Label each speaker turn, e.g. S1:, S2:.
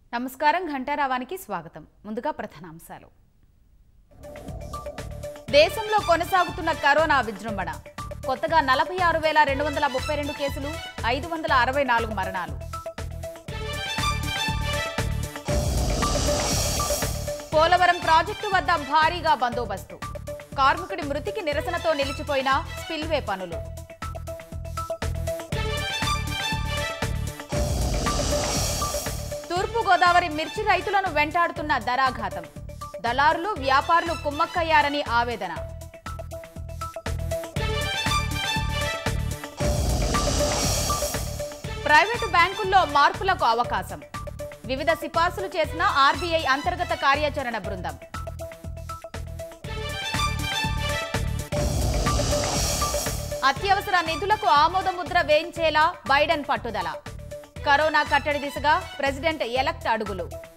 S1: నమస్కారం ఘంటారావానికి స్వాగతం ముందుగా ప్రధానాంశాలు దేశంలో కొనసాగుతున్న కరోనా విజృంభణ కొత్తగా నలభై ఆరు వేల రెండు వందల ముప్పై రెండు కేసులు ఐదు వందల అరవై నాలుగు మరణాలు పోలవరం ప్రాజెక్టు వద్ద భారీగా బందోబస్తు కార్మికుడి మృతికి నిరసనతో నిలిచిపోయిన స్పిల్వే పనులు తూర్పుగోదావరి మిర్చి రైతులను వెంటాడుతున్న ధరాఘాతం దళారులు వ్యాపారులు కుమ్మక్కయ్యారని ఆవేదన ప్రైవేటు బ్యాంకుల్లో మార్పులకు అవకాశం వివిధ సిఫార్సులు చేసిన ఆర్బీఐ అంతర్గత కార్యాచరణ బృందం అత్యవసర నిధులకు ఆమోద ముద్ర వేయించేలా బైడెన్ పట్టుదల కరోనా కట్టడి దిశగా ప్రెసిడెంట్ ఎలక్ట్ అడుగులు